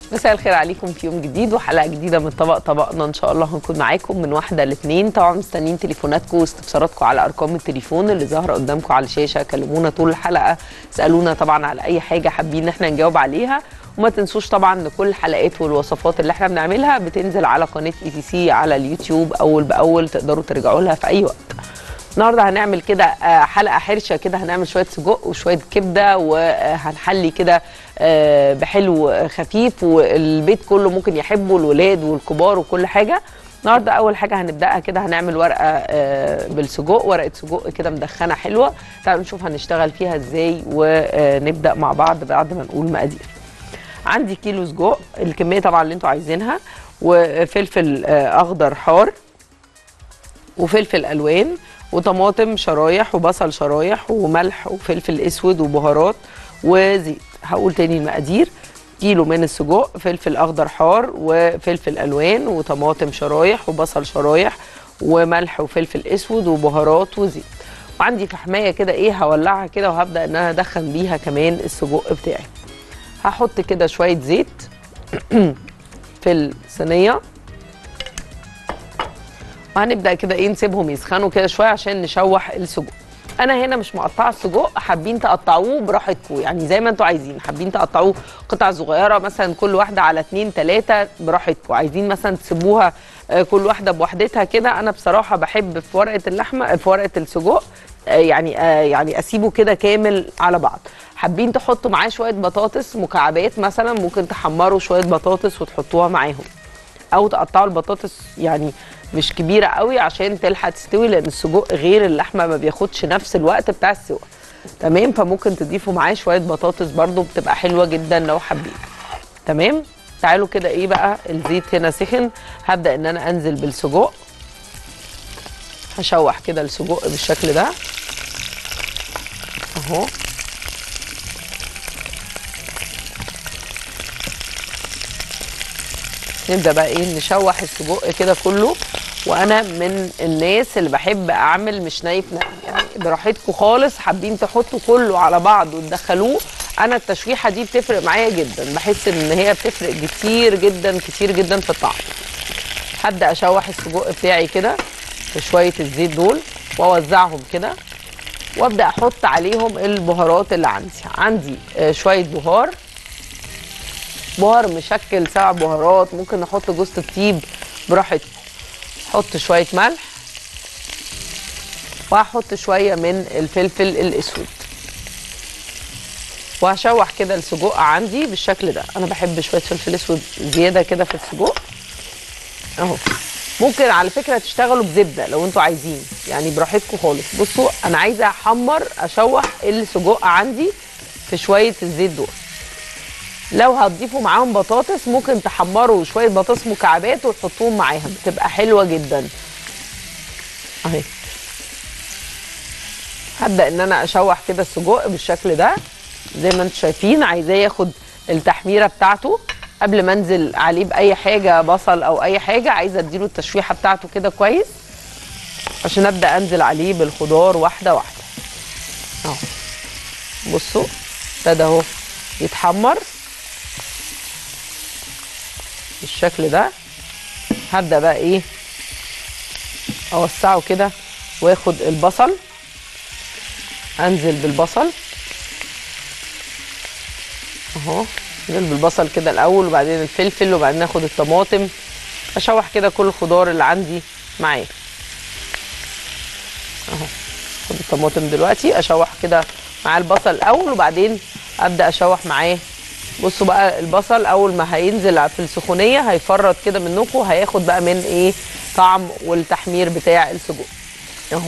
مساء الخير عليكم في يوم جديد وحلقه جديده من طبق طبقنا ان شاء الله هنكون معاكم من واحده لاثنين طبعا مستنيين تليفوناتكم واستفساراتكم على ارقام التليفون اللي ظاهره قدامكم على الشاشه كلمونا طول الحلقه اسالونا طبعا على اي حاجه حابين ان احنا نجاوب عليها وما تنسوش طبعا ان كل الحلقات والوصفات اللي احنا بنعملها بتنزل على قناه اي تي سي على اليوتيوب اول باول تقدروا ترجعوا لها في اي وقت النهارده هنعمل كده آه، حلقه حرشه كده هنعمل شويه سجق وشويه كبده وهنحلي كده آه، بحلو آه، خفيف والبيت كله ممكن يحبه الولاد والكبار وكل حاجه النهارده اول حاجه هنبداها كده هنعمل ورقه آه، بالسجق ورقه سجق كده مدخنه حلوه تعالوا نشوف هنشتغل فيها ازاي ونبدا مع بعض بعد ما نقول مقادير عندي كيلو سجق الكميه طبعا اللي انتوا عايزينها وفلفل آه، اخضر حار وفلفل الوان وطماطم شرايح وبصل شرايح وملح وفلفل اسود وبهارات وزيت هقول تاني المقادير كيلو من السجق فلفل اخضر حار وفلفل الوان وطماطم شرايح وبصل شرايح وملح وفلفل اسود وبهارات وزيت وعندي فحمايه كده ايه هولعها كده وهبدا ان انا ادخن بيها كمان السجق بتاعي هحط كده شويه زيت في الصينيه وهنبدا كده ايه نسيبهم يسخنوا كده شويه عشان نشوح السجق انا هنا مش مقطعه السجق حابين تقطعوه براحتكم يعني زي ما انتوا عايزين حابين تقطعوه قطع صغيره مثلا كل واحده على اتنين تلاته براحتكم عايزين مثلا تسيبوها آه، كل واحده بوحدتها كده انا بصراحه بحب في ورقه اللحمه في ورقه السجق آه، يعني آه، يعني اسيبه كده كامل على بعض حابين تحطوا معاه شويه بطاطس مكعبات مثلا ممكن تحمروا شويه بطاطس وتحطوها معاهم او تقطعوا البطاطس يعني مش كبيره قوي عشان تلحق تستوي لان السجق غير اللحمه ما بياخدش نفس الوقت بتاع السوا تمام فممكن تضيفوا معاه شويه بطاطس برده بتبقى حلوه جدا لو حابين تمام تعالوا كده ايه بقى الزيت هنا سخن هبدا ان انا انزل بالسجق هشوح كده السجق بالشكل ده اهو نبدا بقى ايه نشوح السجق كده كله وانا من الناس اللي بحب اعمل مش نايف نايف يعني براحتكم خالص حابين تحطوا كله على بعض وتدخلوه انا التشويحه دي بتفرق معايا جدا بحس ان هي بتفرق كتير جدا كتير جدا في الطعم هبدا اشوح السجق بتاعي كده في شويه الزيت دول واوزعهم كده وابدا احط عليهم البهارات اللي عندي عندي آه، شويه بهار بهار مشكل سبع بهارات ممكن نحط جوز الطيب براحتكم احط شويه ملح وهحط شويه من الفلفل الاسود وهشوح كده السجق عندي بالشكل ده انا بحب شويه فلفل اسود زياده كده في السجق اهو ممكن على فكره تشتغلوا بزبده لو انتوا عايزين يعني براحتكم خالص بصوا انا عايزه احمر اشوح السجق عندي في شويه الزيت دول لو هتضيفوا معاهم بطاطس ممكن تحمروا شويه بطاطس مكعبات وتحطوهم معاها بتبقى حلوه جدا اهي هبدا ان انا اشوح كده السجق بالشكل ده زي ما انتم شايفين عايزاه ياخد التحميره بتاعته قبل ما انزل عليه باي حاجه بصل او اي حاجه عايزه اديله التشويحه بتاعته كده كويس عشان ابدا انزل عليه بالخضار واحده واحده اهو بصوا ابتدى اهو يتحمر بالشكل ده هبدا بقى ايه اوسعه كده واخد البصل انزل بالبصل اهو انزل بالبصل كده الاول وبعدين الفلفل وبعدين اخد الطماطم اشوح كده كل الخضار اللي عندي معاه اهو خد الطماطم دلوقتي اشوح كده مع البصل الاول وبعدين ابدا اشوح معاه بصوا بقى البصل اول ما هينزل في السخونيه هيفرط كده منكم هياخد بقى من ايه طعم والتحمير بتاع السجق اهو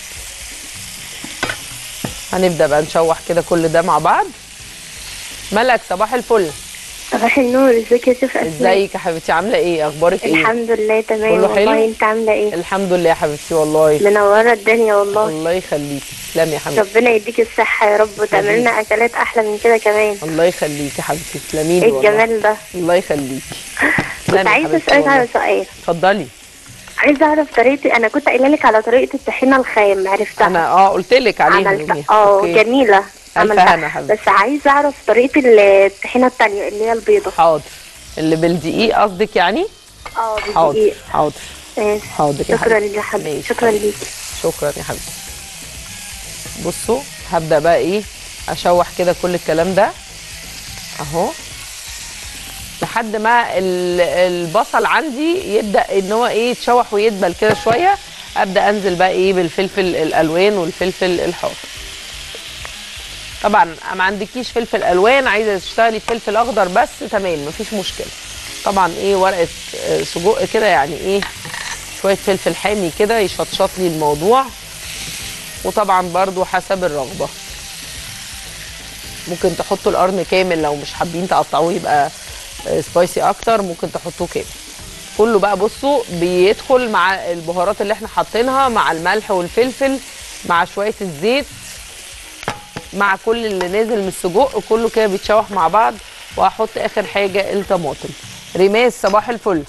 هنبدا بقى نشوح كده كل ده مع بعض ملك صباح الفل صباح النور ازيك يا شيخ اسماء ازيك يا حبيبتي عامله ايه اخبارك ايه الحمد لله تمام كله حلو؟ والله انت عامله ايه الحمد لله يا حبيبتي والله منوره الدنيا والله الله يخليكي تسلمي يا حبيبتي ربنا يديك الصحه يا رب وتعمل لنا اكلات احلى من كده كمان الله يخليكي يا حبيبتي تسلمي لي ايه والله الجمال ده الله يخليكي كنت تسلمي يا عايزه حبيبتي اسالك على والله. سؤال اتفضلي عايزه اعرف طريقه انا كنت قايله لك على طريقه الطحينه الخام عرفتها انا اه قلت لك عليها عملتها يوميها. اه أوكي. جميله ألف عملتها. هنا حبيبتي. بس عايزه اعرف طريقه الطحينه التانية اللي هي البيضه حاضر اللي بالدقيق قصدك يعني اه حاضر بالدقيق حاضر ماشي. حاضر يا شكرا حبيبتي. يا حبيبي ماشي شكرا حبيبتي. ليكي شكرا يا حبيبتي بصوا هبدا بقى ايه اشوح كده كل الكلام ده اهو لحد ما ال- البصل عندي يبدا ان هو ايه يتشوح ويدبل كده شويه ابدا انزل بقى ايه بالفلفل الالوان والفلفل الحار طبعا ما عندكيش فلفل الوان عايزه تشتغلي فلفل اخضر بس تمام مفيش مشكله طبعا ايه ورقه آه، سجق كده يعني ايه شويه فلفل حامي كده يشطشط لي الموضوع وطبعا برضو حسب الرغبه ممكن تحطوا القرن كامل لو مش حابين تقطعوه يبقى آه، سبايسي اكتر ممكن تحطوه كامل كله بقى بصوا بيدخل مع البهارات اللي احنا حاطينها مع الملح والفلفل مع شويه الزيت مع كل اللي نازل من السجق كله كده بيتشوح مع بعض وهحط اخر حاجه الطماطم ريماس صباح الفل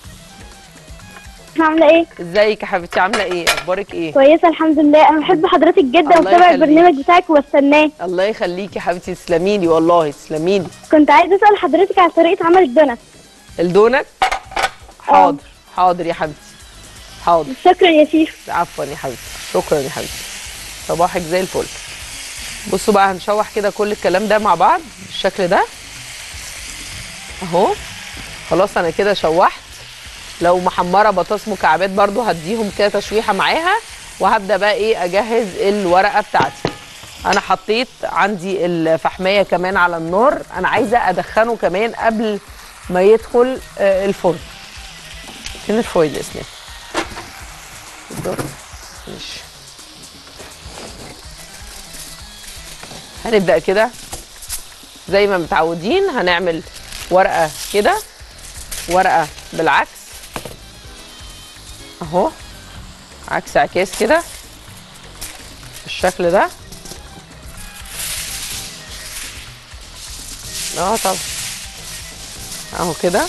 عاملة ايه؟ ازيك يا حبيبتي عامله ايه اخبارك ايه كويسة الحمد لله انا بحب حضرتك جدا الله وبتابع يخليك. البرنامج بتاعك وبستناه الله يخليكي يا حبيبتي تسلمي لي والله تسلمي لي كنت عايزة اسأل حضرتك على طريقة عمل الدونات الدونت حاضر حاضر يا حبيبتي حاضر شكرا يا شيف عفوا يا حبيبتي شكرا يا حبيبتي صباحك زي الفل بصوا بقى هنشوح كده كل الكلام ده مع بعض بالشكل ده اهو خلاص انا كده شوحت لو محمره بطاطس مكعبات برضو هديهم كده تشويحه معاها وهبدا بقى ايه اجهز الورقه بتاعتي انا حطيت عندي الفحميه كمان على النار انا عايزه ادخنه كمان قبل ما يدخل آه، الفرن فين الفويل يا اسلام بالظبط ماشي هنبدأ كده زي ما متعودين هنعمل ورقة كده ورقة بالعكس اهو عكس عكاس كده بالشكل ده اه طبعا اهو كده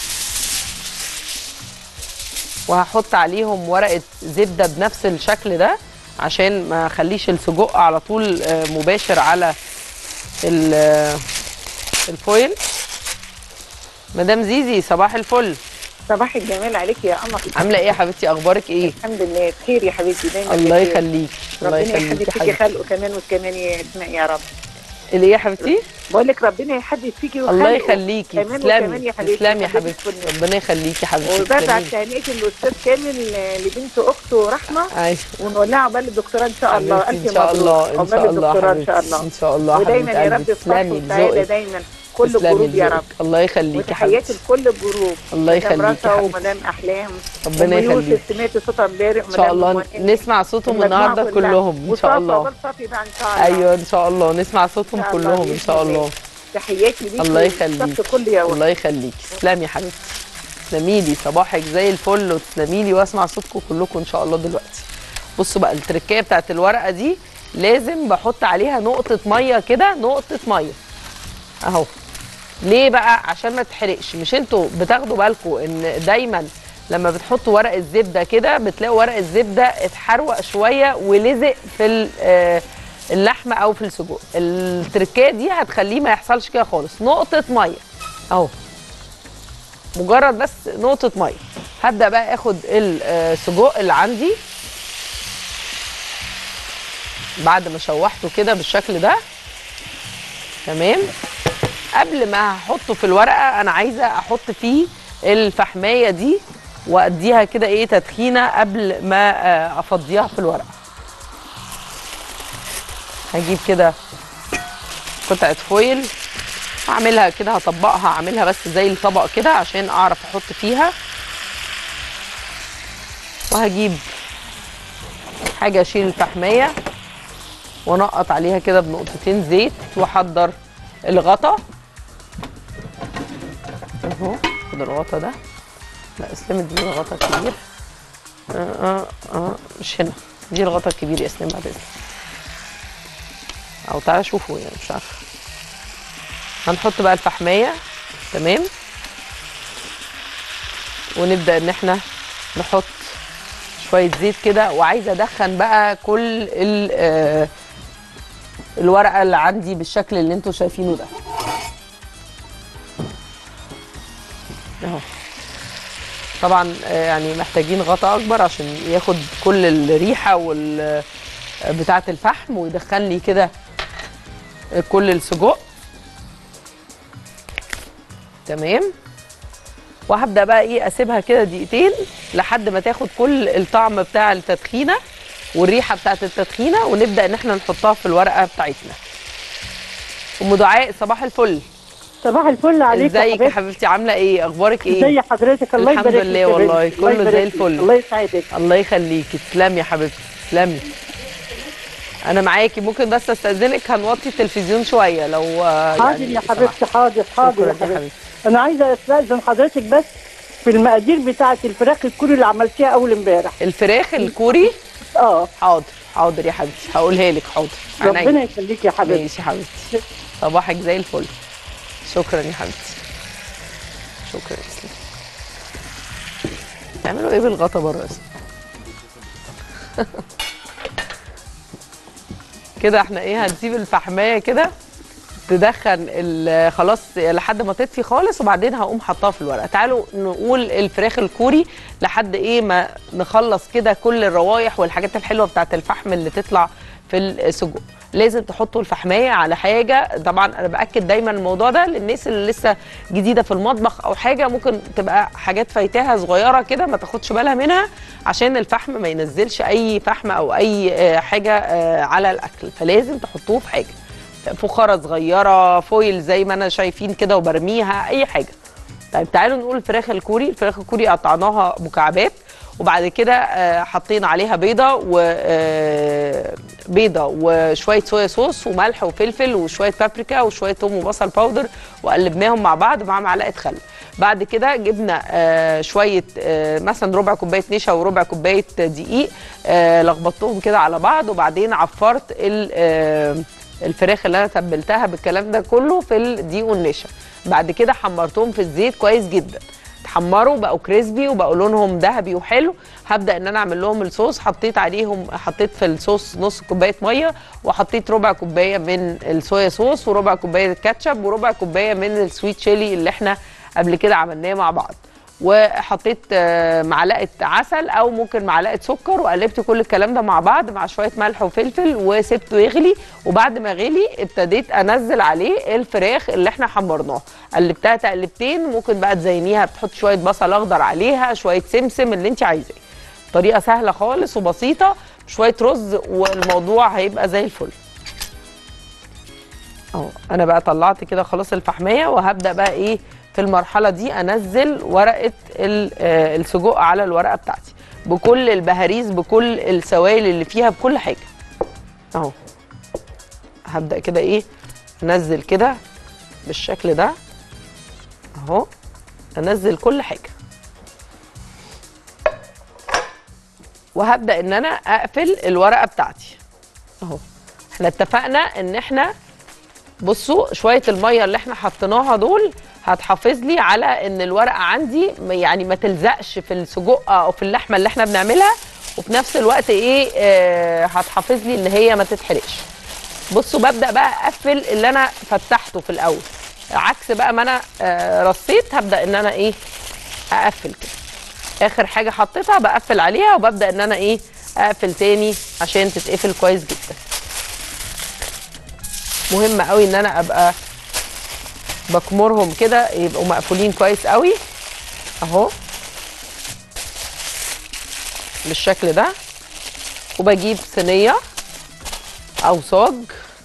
وهحط عليهم ورقه زبده بنفس الشكل ده عشان ما اخليش السجق على طول آه، مباشر على ال- آه، الفويل مدام زيزي صباح الفل صباح الجمال عليك يا قمر عامله ايه يا حبيبتي اخبارك ايه الحمد لله بخير يا حبيبتي دايما الله بخير. يخليك الله ربنا يخليك يحدد يا فيكي حبيبتي خلقه كمان وكمان يا اسماء يا رب اللي ايه يا حبيبتي بقول لك ربنا يحدد فيكي وخلقه الله يخليكي كمان وكمان تسلمي يا حبيبتي تسلمي يا حبيبتي حبيبتي كلنا. ربنا يخليكي يا حبيبتي وببعت تسلمي. تهنئه الاستاذ كامل لبنت اخته رحمه ايوه ونقول لها عقبال الدكتوراه ان شاء الله حبيبتي، الف ان شاء الله مبروك ان عقبال شاء الله الدكتوراه ان شاء حبيبتي الله ان شاء الله ودايما حبيبة يا رب قلبي. الفرح تسلمي والسعاده لذوقك. دايما كل تسلمي الجروب يا لذوقك. رب الله يخليك يا وتحياتي حبيبتي لكل الجروب الله مدام يخليك يا رشا حبيبتي. ومدام احلام ربنا وأم يخليك. يوسف سمعت صوتها امبارح ان شاء الله ومدام نسمع صوتهم المجموعة النهارده كلها. كلهم ان شاء وصافي الله وبال صافي بقى ان شاء الله ايوه ان شاء الله نسمع صوتهم إن شاء الله كلهم ان شاء بإذن الله. الله تحياتي ليكي الله يخليك. والصف كل يوم الله يخليك تسلمي يا حبيبتي تسلمي لي صباحك زي الفل وتسلمي لي واسمع صوتكم كلكم ان شاء الله دلوقتي بصوا بقى التركيه بتاعت الورقه دي لازم بحط عليها نقطه ميه كده نقطه ميه اهو ليه بقى عشان ما تحرقش مش انتوا بتاخدوا بالكم ان دايما لما بتحطوا ورق الزبده كده بتلاقوا ورق الزبده اتحروق شويه ولزق في ال- آه، اللحمه او في السجق التركيه دي هتخليه ما يحصلش كده خالص نقطه ميه اهو مجرد بس نقطه ميه هبدا بقى اخد السجق اللي عندي بعد ما شوحته كده بالشكل ده تمام قبل ما هحطه في الورقه انا عايزه احط فيه الفحمايه دي واديها كده ايه تدخينه قبل ما آه، افضيها في الورقه هجيب كده قطعه فويل هعملها كده هطبقها هعملها بس زي الطبق كده عشان اعرف احط فيها وهجيب حاجه اشيل الفحميه وانقط عليها كده بنقطتين زيت واحضر الغطا اهو خد الغطا ده لا اسلام اديني الغطا الكبير اه اه اه مش هنا دي الغطا الكبير يا اسلام بعد اذنك او تعالى شوفوا يعني مش عارفه هنحط بقى الفحميه تمام ونبدا ان احنا نحط شويه زيت كده وعايزه ادخن بقى كل ال آه الورقه اللي عندي بالشكل اللي انتوا شايفينه ده اهو طبعا آه، يعني محتاجين غطا اكبر عشان ياخد كل الريحه وال آه، بتاعه الفحم ويدخل لي كده كل السجق تمام وهبدا بقى ايه اسيبها كده دقيقتين لحد ما تاخد كل الطعم بتاع التدخينه والريحه بتاعه التدخينه ونبدا ان احنا نحطها في الورقه بتاعتنا ام دعاء صباح الفل صباح الفل عليك يا ازيك يا حبيبتي حبيبتي عامله ايه اخبارك ايه ازي حضرتك الله الحمد يبارك لله فيك يا والله، بنتي. الله كله يبارك زي فيك. الفل. الله يسعدك الله يخليكي تسلمي يا حبيبتي تسلمي انا معاكي ممكن بس استاذنك هنوطي التلفزيون شويه لو آه، حاضر يعني يا سمحت. حبيبتي حاضر حاضر شكرا يا يا حبيبتي حبيبتي انا عايزه استاذن حضرتك بس في المقادير بتاعه الفراخ الكوري اللي عملتيها اول امبارح الفراخ الكوري اه حاضر حاضر يا حبيبتي هقولها لك حاضر عينيا. ربنا يخليك يا حبيبتي ماشي يا حبيبتي صباحك زي الفل شكرا يا حبيبتي شكرا يا اسلام تعملوا ايه بالغطا بره اصلا كده احنا ايه هنسيب الفحمايه كده تدخن ال- خلاص لحد ما تطفي خالص وبعدين هقوم حطها في الورقه تعالوا نقول الفراخ الكوري لحد ايه ما نخلص كده كل الروايح والحاجات الحلوه بتاعت الفحم اللي تطلع في السجق لازم تحطوا الفحمايه على حاجه طبعا انا باكد دايما الموضوع ده للناس اللي لسه جديده في المطبخ او حاجه ممكن تبقى حاجات فايتاها صغيره كده ما تاخدش بالها منها عشان الفحم ما ينزلش اي فحم او اي آه، حاجه آه، على الاكل فلازم تحطوه في حاجه فخاره صغيره فويل زي ما انا شايفين كده وبرميها اي حاجه طيب تعالوا نقول الفراخ الكوري الفراخ الكوري قطعناها مكعبات وبعد كده آه، حطينا عليها بيضه و آه، بيضه وشويه صويا صوص وملح وفلفل وشويه بابريكا وشويه توم وبصل باودر وقلبناهم مع بعض مع معلقه خل بعد كده جبنا آه، شويه آه، مثلا ربع كوبايه نشا وربع كوبايه دقيق آه، لخبطتهم كده على بعض وبعدين عفرت ال- آه، الفراخ اللي انا تبلتها بالكلام ده كله في الدقيق والنشا بعد كده حمرتهم في الزيت كويس جدا اتحمروا بقوا كريسبي وبقوا لونهم ذهبي وحلو هبدا ان انا اعمل لهم الصوص حطيت عليهم حطيت في الصوص نص كوبايه ميه وحطيت ربع كوبايه من الصويا صوص وربع كوبايه كاتشب وربع كوبايه من السويت شيلي اللي احنا قبل كده عملناه مع بعض وحطيت آه، معلقه عسل او ممكن معلقه سكر وقلبت كل الكلام ده مع بعض مع شويه ملح وفلفل وسبته يغلي وبعد ما غلي ابتديت انزل عليه الفراخ اللي احنا حمرناها قلبتها تقلبتين ممكن بقى تزينيها بتحط شويه بصل اخضر عليها شويه سمسم اللي انت عايزاه طريقه سهله خالص وبسيطه شويه رز والموضوع هيبقى زي الفل اهو انا بقى طلعت كده خلاص الفحميه وهبدا بقى ايه في المرحله دي انزل ورقه ال- آه، السجق على الورقه بتاعتي بكل البهاريز بكل السوائل اللي فيها بكل حاجه اهو هبدا كده ايه انزل كده بالشكل ده اهو انزل كل حاجه وهبدا ان انا اقفل الورقه بتاعتي اهو احنا اتفقنا ان احنا بصوا شويه الميه اللي احنا حطيناها دول هتحافظ لي على ان الورقه عندي ما- يعني ما تلزقش في السجق او في اللحمه اللي احنا بنعملها وفي نفس الوقت ايه آه هتحافظ لي ان هي ما تتحرقش بصوا ببدا بقى اقفل اللي انا فتحته في الاول عكس بقى ما انا آه رصيت هبدا ان انا ايه اقفل كده اخر حاجه حطيتها بقفل عليها وببدا ان انا ايه اقفل تاني عشان تتقفل كويس جدا مهم قوي ان انا ابقى بكمرهم كده يبقوا مقفولين كويس قوي اهو بالشكل ده وبجيب صينيه او صاج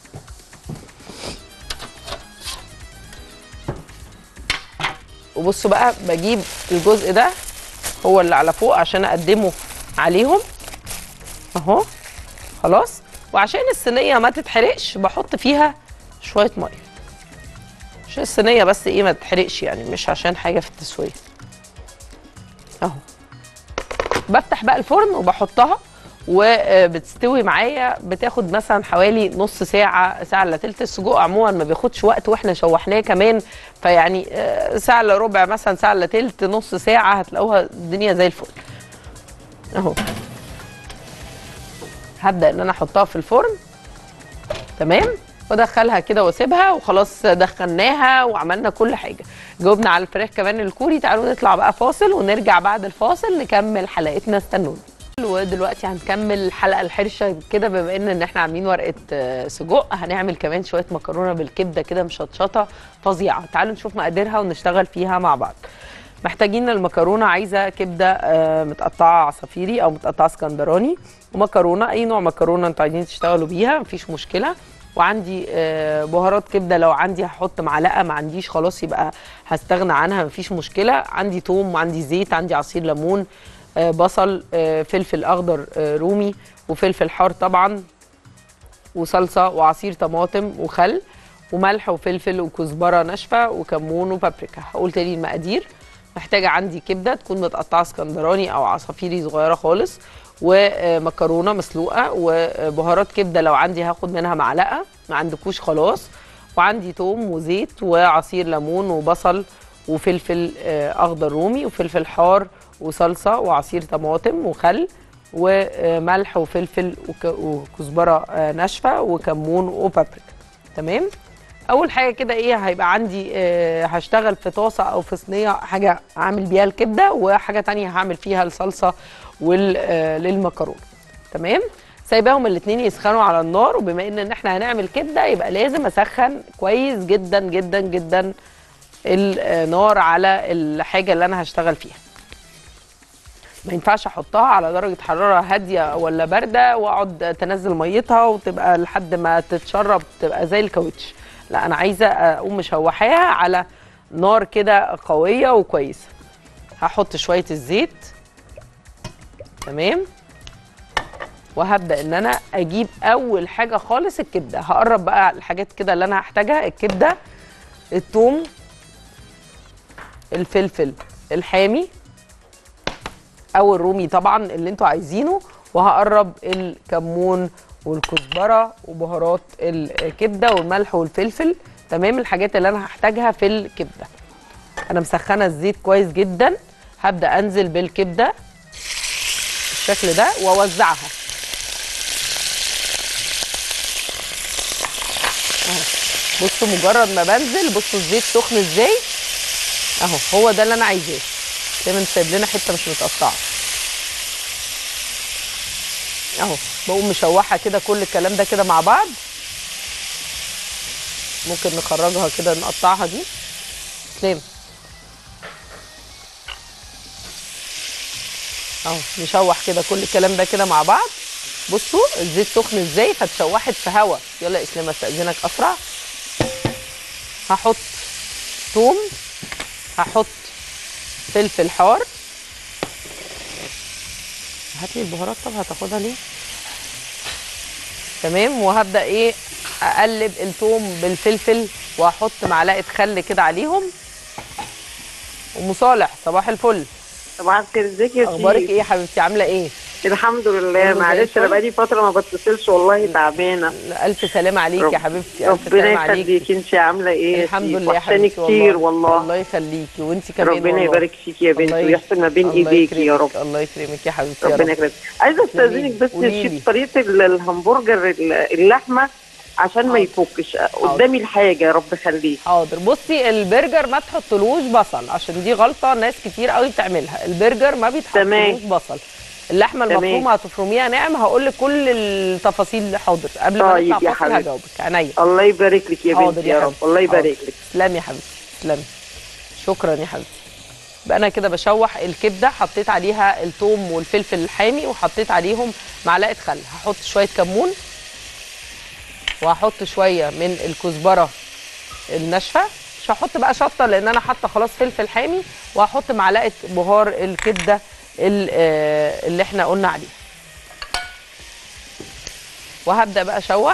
وبصوا بقى بجيب الجزء ده هو اللي على فوق عشان اقدمه عليهم اهو خلاص وعشان الصينيه ما تتحرقش بحط فيها شويه ميه عشان الصينيه بس ايه ما تتحرقش يعني مش عشان حاجه في التسويه اهو بفتح بقى الفرن وبحطها وبتستوي معايا بتاخد مثلا حوالي نص ساعه ساعه الا تلت السجق عموما ما بياخدش وقت واحنا شوحناه كمان فيعني آه، ساعه الا ربع مثلا ساعه الا تلت نص ساعه هتلاقوها الدنيا زي الفل اهو هبدا ان انا احطها في الفرن تمام وادخلها كده واسيبها وخلاص دخلناها وعملنا كل حاجه جاوبنا على الفراخ كمان الكوري تعالوا نطلع بقى فاصل ونرجع بعد الفاصل نكمل حلقتنا استنونا ودلوقتي هنكمل الحلقه الحرشه كده بما ان ان احنا عاملين ورقه آه، سجق هنعمل كمان شويه مكرونه بالكبده كده مشطشطه فظيعه تعالوا نشوف مقاديرها ونشتغل فيها مع بعض محتاجين المكرونه عايزه كبده آه، متقطعه عصافيري او متقطعه اسكندراني ومكرونه اي نوع مكرونه انتوا عايزين تشتغلوا بيها مفيش مشكله وعندي آه، بهارات كبده لو عندي هحط معلقه ما عنديش خلاص يبقى هستغنى عنها مفيش مشكله عندي توم وعندي زيت عندي عصير ليمون آه، بصل آه، فلفل اخضر آه، رومي وفلفل حار طبعا وصلصه وعصير طماطم وخل وملح وفلفل وكزبره ناشفه وكمون وبابريكا هقول تاني المقادير محتاجه عندي كبده تكون متقطعه اسكندراني او عصافيري صغيره خالص ومكرونه مسلوقه وبهارات كبده لو عندي هاخد منها معلقه ما عندكوش خلاص وعندي توم وزيت وعصير ليمون وبصل وفلفل آه، اخضر رومي وفلفل حار وصلصه وعصير طماطم وخل وملح وفلفل وك- وكزبره آه، ناشفه وكمون وبابريكا تمام اول حاجه كده ايه هيبقى عندي آه، هشتغل في طاسه او في صينيه حاجه اعمل بيها الكبده وحاجه تانية هعمل فيها الصلصه وال- آه، للمكرونه تمام سايباهم الاتنين يسخنوا على النار وبما ان ان احنا هنعمل كبده يبقى لازم اسخن كويس جدا جدا جدا النار على الحاجه اللي انا هشتغل فيها ما ينفعش احطها على درجه حراره هاديه ولا بارده واقعد تنزل ميتها وتبقى لحد ما تتشرب تبقى زي الكاوتش لا انا عايزه اقوم مشوحاها على نار كده قويه وكويسه هحط شويه الزيت تمام وهبدا ان انا اجيب اول حاجه خالص الكبده هقرب بقى الحاجات كده اللي انا هحتاجها الكبده الثوم الفلفل الحامي او الرومي طبعا اللي انتوا عايزينه وهقرب الكمون والكزبره وبهارات الكبده والملح والفلفل تمام الحاجات اللي انا هحتاجها في الكبده انا مسخنه الزيت كويس جدا هبدا انزل بالكبده بالشكل ده واوزعها اهو بصوا مجرد ما بنزل بصوا الزيت سخن ازاي اهو هو ده اللي انا عايزاه دايما سايب لنا حته مش متقطعه اهو بقوم مشوحه كده كل الكلام ده كده مع بعض ممكن نخرجها كده نقطعها دي سلام اهو نشوح كده كل الكلام ده كده مع بعض بصوا الزيت سخن ازاي فاتشوحت في هوا يلا يا اسلام استاذنك اسرع هحط ثوم هحط فلفل حار هات لي البهارات طب هتاخدها ليه تمام وهبدا ايه اقلب الثوم بالفلفل واحط معلقه خل كده عليهم ومصالح صباح الفل صباح الخير ازيك يا اخبارك شيخ؟ ايه يا حبيبتي عامله ايه الحمد لله كله زي معلش الفل؟ انا بقالي فتره ما بتصلش والله تعبانه الف سلامه عليك رب- يا حبيبتي الف ربنا سلامه عليك يخليك انت عامله ايه يا الحمد شيخ؟ لله يا وحشاني حبيبتي كتير والله والله الله يخليكي وانت كمان ربنا والله. يبارك فيك يا بنتي الله ويحسن ما بين الله ايديكي يا يكرمك، رب الله يكرمك يا حبيبتي يا ربنا رب يكرمك عايزه استاذنك بس قوليلي. نشيد طريقه ال- الهمبرجر ال- اللحمه عشان ما حاضر. يفكش قدامي الحاجه يا رب خليك حاضر بصي البرجر ما تحطلوش بصل عشان دي غلطه ناس كتير قوي بتعملها البرجر ما بيتحطلوش تمام. بصل اللحمه تمام. المفرومه هتفرميها ناعم هقول لك كل التفاصيل حاضر قبل ما طيب نطلع يا فاصل حبيبتي. هجاوبك عينيا الله يبارك لك يا حاضر بنتي يا رب حبيبتي. الله يبارك حاضر. لك تسلمي يا حبيبتي تسلمي شكرا يا حبيبتي يبقى انا كده بشوح الكبده حطيت عليها الثوم والفلفل الحامي وحطيت عليهم معلقه خل هحط شويه كمون وهحط شويه من الكزبره الناشفه مش هحط بقى شطه لان انا حاطه خلاص فلفل حامي وهحط معلقه بهار الكبده ال- آه، اللي احنا قلنا عليها وهبدا بقى اشوح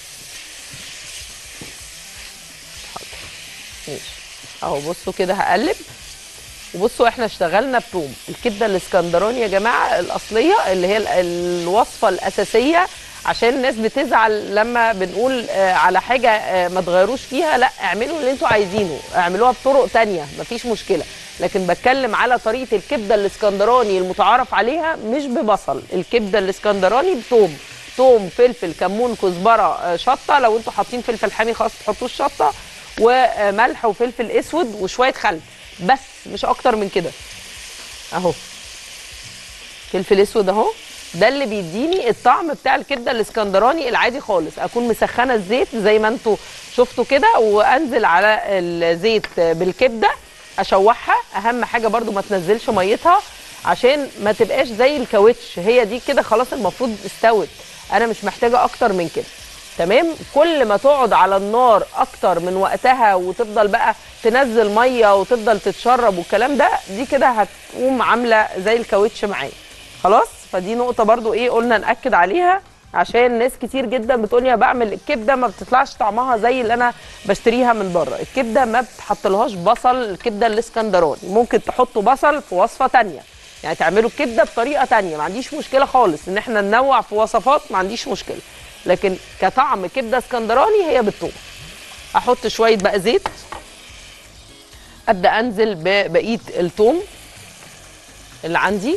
حاضر. ماشي اهو بصوا كده هقلب وبصوا احنا اشتغلنا بتوم الكبده الاسكندراني يا جماعه الاصليه اللي هي ال- الوصفه الاساسيه عشان الناس بتزعل لما بنقول آه، على حاجه آه، ما تغيروش فيها لا اعملوا اللي انتوا عايزينه اعملوها بطرق تانية مفيش مشكله لكن بتكلم على طريقه الكبده الاسكندراني المتعارف عليها مش ببصل الكبده الاسكندراني بثوم توم فلفل كمون كزبره آه، شطه لو انتوا حاطين فلفل حامي خلاص تحطوش شطه وملح وفلفل اسود وشويه خل بس مش اكتر من كده اهو فلفل اسود اهو ده اللي بيديني الطعم بتاع الكبده الاسكندراني العادي خالص اكون مسخنه الزيت زي ما انتوا شفتوا كده وانزل على الزيت بالكبده اشوحها اهم حاجه برضو ما تنزلش ميتها عشان ما تبقاش زي الكاوتش هي دي كده خلاص المفروض استوت انا مش محتاجه اكتر من كده تمام كل ما تقعد على النار اكتر من وقتها وتفضل بقى تنزل ميه وتفضل تتشرب والكلام ده دي كده هتقوم عامله زي الكاوتش معايا خلاص فدي نقطه برضو ايه قلنا ناكد عليها عشان ناس كتير جدا بتقول لي بعمل الكبده ما بتطلعش طعمها زي اللي انا بشتريها من بره الكبده ما بتحطلهاش بصل الكبده الاسكندراني ممكن تحطوا بصل في وصفه تانية يعني تعملوا الكبده بطريقه تانية ما عنديش مشكله خالص ان احنا ننوع في وصفات ما عنديش مشكله لكن كطعم كبده اسكندراني هي بالثوم احط شويه بقى زيت ابدا انزل ببقيه الثوم اللي عندي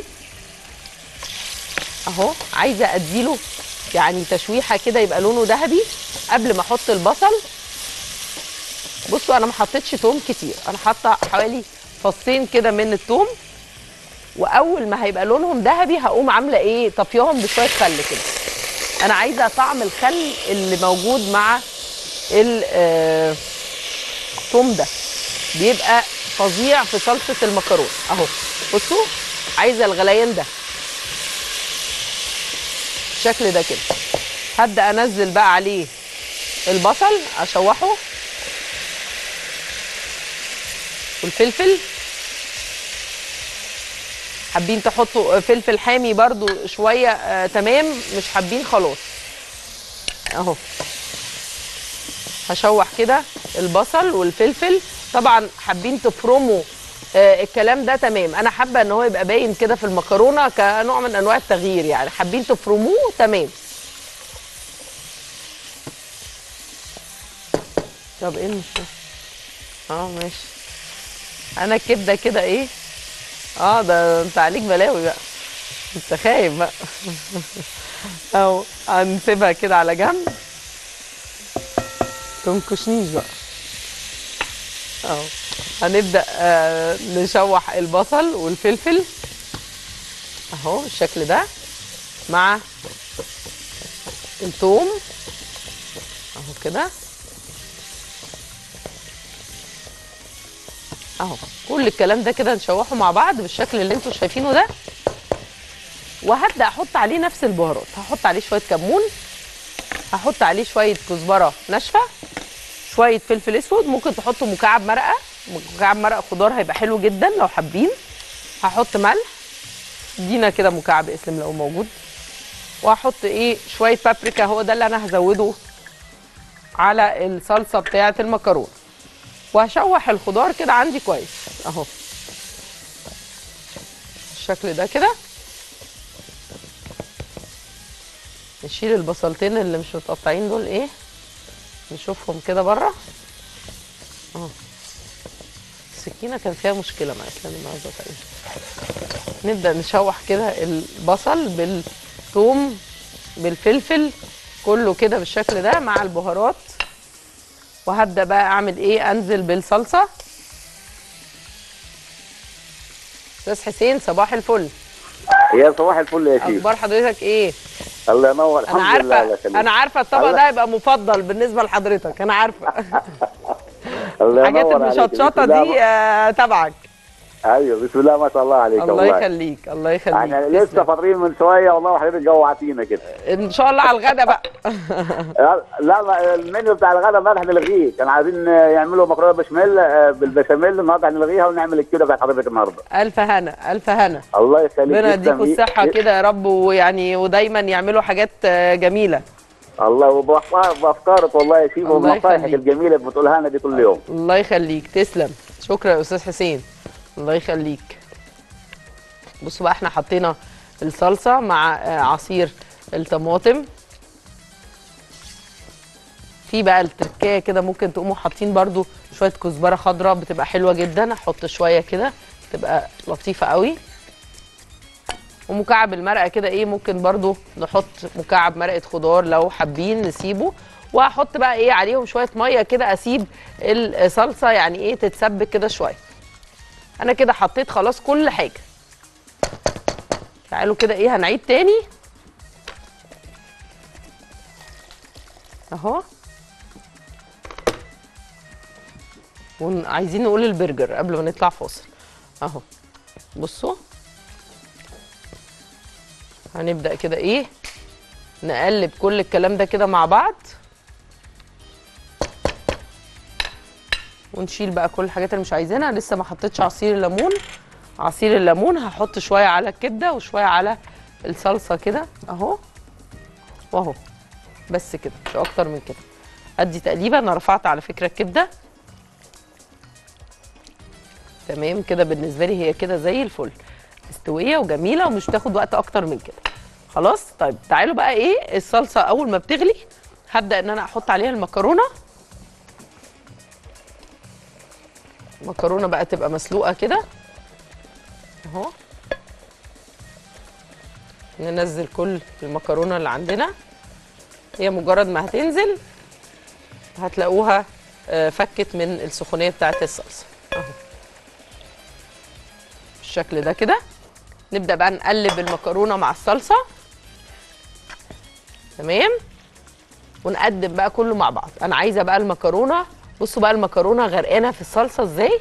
اهو عايزه اديله يعني تشويحه كده يبقى لونه ذهبي قبل ما احط البصل بصوا انا ما حطيتش توم كتير انا حاطه حوالي فصين كده من التوم واول ما هيبقى لونهم ذهبي هقوم عامله ايه طفيهم بشويه خل كده انا عايزه طعم الخل اللي موجود مع الثوم ده بيبقى فظيع في صلصه المكرونه اهو بصوا عايزه الغليان ده بالشكل ده كده هبدا انزل بقى عليه البصل اشوحه والفلفل حابين تحطوا فلفل حامي برضو شويه آه تمام مش حابين خلاص اهو هشوح كده البصل والفلفل طبعا حابين تفرموا آه الكلام ده تمام انا حابه ان هو يبقى باين كده في المكرونه كنوع من انواع التغيير يعني حابين تفرموه تمام طب ايه المشكله اه ماشي انا الكبده كده ايه اه ده انت عليك بلاوي بقى انت خايف بقى اهو هنسيبها كده على جنب تنكشنيش بقى اهو هنبدا آه نشوح البصل والفلفل اهو بالشكل ده مع الثوم اهو كده اهو كل الكلام ده كده نشوحه مع بعض بالشكل اللي انتوا شايفينه ده وهبدا احط عليه نفس البهارات هحط عليه شويه كمون هحط عليه شويه كزبره ناشفه شويه فلفل اسود ممكن تحطوا مكعب مرقه مكعب مرقه خضار هيبقى حلو جدا لو حابين هحط ملح ادينا كده مكعب اسلم لو موجود وهحط ايه شويه بابريكا هو ده اللي انا هزوده على الصلصه بتاعه المكرونه وهشوح الخضار كده عندي كويس اهو الشكل ده كده نشيل البصلتين اللي مش متقطعين دول ايه نشوفهم كده بره اهو السكينه كان فيها مشكله مع اسلام النهارده تقريبا نبدا نشوح كده البصل بالثوم بالفلفل كله كده بالشكل ده مع البهارات وهبدا بقى اعمل ايه انزل بالصلصه استاذ حسين صباح الفل يا صباح الفل يا شيخ اخبار حضرتك ايه الله ينور الحمد انا لله الله عارفه يخليك. انا عارفه الطبق الله- ده هيبقى مفضل بالنسبه لحضرتك انا عارفه الله الحاجات ينور عليك. المشطشطه بسم الله دي آه، تبعك ما- ايوه بسم الله ما شاء الله عليك الله والله. يخليك الله يخليك احنا لسه تسلم. فاطرين من شويه والله وحضرتك جوعتينا كده ان شاء الله على الغدا بقى لا ما- المنيو بتاع الغدا امبارح هنلغيه كان عايزين يعملوا مكرونه بشاميل آه، بالبشاميل النهارده هنلغيها ونعمل الكبده بتاعت حضرتك النهارده الف هنا الف هنا الله يخليك ربنا تسلم. يديكوا الصحه ي- كده يا رب ويعني ودايما يعملوا حاجات آه، جميله الله وبأفكار- بافكارك والله يا شيخ الله وبنصايحك يخليك. الجميله اللي بتقولها لنا دي كل يوم الله يخليك تسلم شكرا يا استاذ حسين الله يخليك بصوا بقى احنا حطينا الصلصه مع آه، عصير الطماطم في بقى التركية كده ممكن تقوموا حاطين برضو شويه كزبره خضراء بتبقى حلوه جدا احط شويه كده تبقى لطيفه قوي ومكعب المرقه كده ايه ممكن برضو نحط مكعب مرقه خضار لو حابين نسيبه وهحط بقى ايه عليهم شويه ميه كده اسيب الصلصه يعني ايه تتسبك كده شويه انا كده حطيت خلاص كل حاجه تعالوا كده ايه هنعيد تاني اهو وعايزين نقول البرجر قبل ما نطلع فاصل اهو بصوا هنبدأ كده ايه نقلب كل الكلام ده كده مع بعض ونشيل بقى كل الحاجات اللي مش عايزينها لسه ما حطيتش عصير الليمون عصير الليمون هحط شويه على الكبده وشويه على الصلصه كده اهو واهو بس كده مش اكتر من كده ادي تقليبه انا رفعت على فكره الكبده تمام كده بالنسبه لي هي كده زي الفل مستويه وجميله ومش بتاخد وقت اكتر من كده خلاص طيب تعالوا بقى ايه الصلصه اول ما بتغلي هبدا ان انا احط عليها المكرونه المكرونه بقى تبقى مسلوقه كده اهو ننزل كل المكرونه اللي عندنا هي مجرد ما هتنزل هتلاقوها آه، فكت من السخونيه بتاعت الصلصه اهو بالشكل ده كده نبدا بقى نقلب المكرونه مع الصلصه تمام ونقدم بقى كله مع بعض انا عايزه بقى المكرونه بصوا بقى المكرونه غرقانه في الصلصه ازاي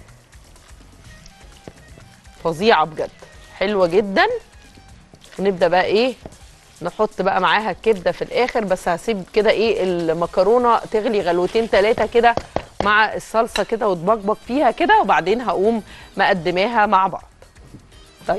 فظيعه بجد حلوه جدا ونبدا بقى ايه نحط بقى معاها الكبده في الاخر بس هسيب كده ايه المكرونه تغلي غلوتين ثلاثه كده مع الصلصه كده وتبقبق فيها كده وبعدين هقوم مقدماها مع بعض طيب